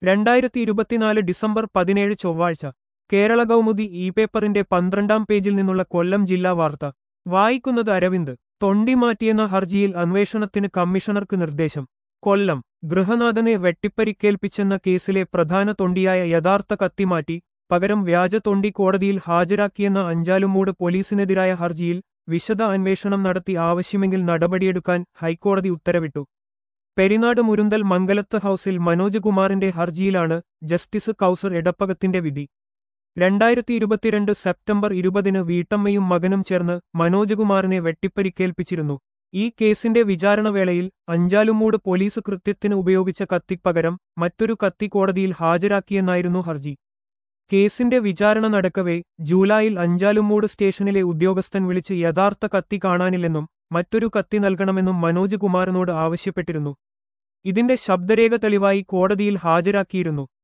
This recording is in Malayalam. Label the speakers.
Speaker 1: രണ്ടായിരത്തി ഇരുപത്തിനാല് ഡിസംബർ പതിനേഴ് ചൊവ്വാഴ്ച കേരള കൗമുദി ഇ പേപ്പറിന്റെ പന്ത്രണ്ടാം പേജിൽ നിന്നുള്ള കൊല്ലം ജില്ലാ വാർത്ത വായിക്കുന്നത് അരവിന്ദ് തൊണ്ടി മാറ്റിയെന്ന ഹർജിയിൽ അന്വേഷണത്തിന് കമ്മീഷണർക്ക് നിർദ്ദേശം കൊല്ലം ഗൃഹനാഥനെ വെട്ടിപ്പരിക്കേൽപ്പിച്ചെന്ന കേസിലെ പ്രധാന തൊണ്ടിയായ യഥാർത്ഥ കത്തി മാറ്റി പകരം വ്യാജ തൊണ്ടി കോടതിയിൽ ഹാജരാക്കിയെന്ന അഞ്ചാലുമൂട് പോലീസിനെതിരായ ഹർജിയിൽ വിശദ അന്വേഷണം നടത്തി ആവശ്യമെങ്കിൽ നടപടിയെടുക്കാൻ ഹൈക്കോടതി ഉത്തരവിട്ടു പെരിനാട് മുരുന്തൽ മംഗലത്ത് ഹൌസിൽ മനോജ് കുമാറിന്റെ ഹർജിയിലാണ് ജസ്റ്റിസ് കൌസർ എടപ്പകത്തിന്റെ വിധി രണ്ടായിരത്തി ഇരുപത്തിരണ്ട് സെപ്റ്റംബർ ഇരുപതിന് വീട്ടമ്മയും മകനും ചേർന്ന് മനോജ് കുമാറിനെ വെട്ടിപ്പരിക്കേൽപ്പിച്ചിരുന്നു ഈ കേസിന്റെ വിചാരണവേളയിൽ അഞ്ചാലുമൂട് പോലീസ് കൃത്യത്തിന് ഉപയോഗിച്ച കത്തിപ്പകരം മറ്റൊരു കത്തി കോടതിയിൽ ഹാജരാക്കിയെന്നായിരുന്നു ഹർജി കേസിന്റെ വിചാരണ നടക്കവേ ജൂലൈയിൽ അഞ്ചാലുമൂട് സ്റ്റേഷനിലെ ഉദ്യോഗസ്ഥൻ വിളിച്ച് യഥാർത്ഥ കത്തി കാണാനില്ലെന്നും മറ്റൊരു കത്തി നൽകണമെന്നും മനോജ് കുമാറിനോട് ആവശ്യപ്പെട്ടിരുന്നു ഇതിന്റെ ശബ്ദരേഖ തെളിവായി കോടതിയിൽ ഹാജരാക്കിയിരുന്നു